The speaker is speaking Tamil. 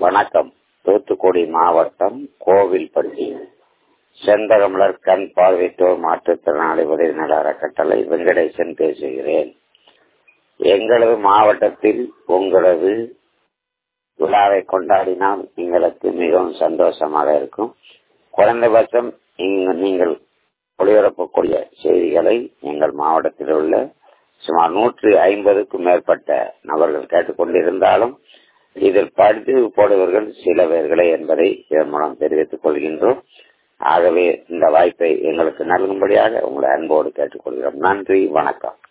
வணக்கம் தூத்துக்குடி மாவட்டம் கோவில்பட்டி செந்தகமலர் கண் பார்வையற்றோர் மாற்றுத்திறனாளி உதவி நல அறக்கட்டளை வெங்கடேசன் பேசுகிறேன் எங்களது மாவட்டத்தில் உங்களது விழாவை கொண்டாடினால் எங்களுக்கு மிகவும் சந்தோஷமாக இருக்கும் குறைந்தபட்சம் இங்கு நீங்கள் ஒளிபரப்பக்கூடிய செய்திகளை எங்கள் மாவட்டத்தில் உள்ள சுமார் நூற்றி ஐம்பதுக்கும் மேற்பட்ட நபர்கள் கேட்டுக்கொண்டிருந்தாலும் இதில் பதிவு போடுவர்கள் சில பேர்களே என்பதை இதன் மூலம் தெரிவித்துக் கொள்கின்றோம் ஆகவே இந்த வாய்ப்பை எங்களுக்கு நல்கும்படியாக உங்களை அன்போடு கேட்டுக்கொள்கிறோம் நன்றி வணக்கம்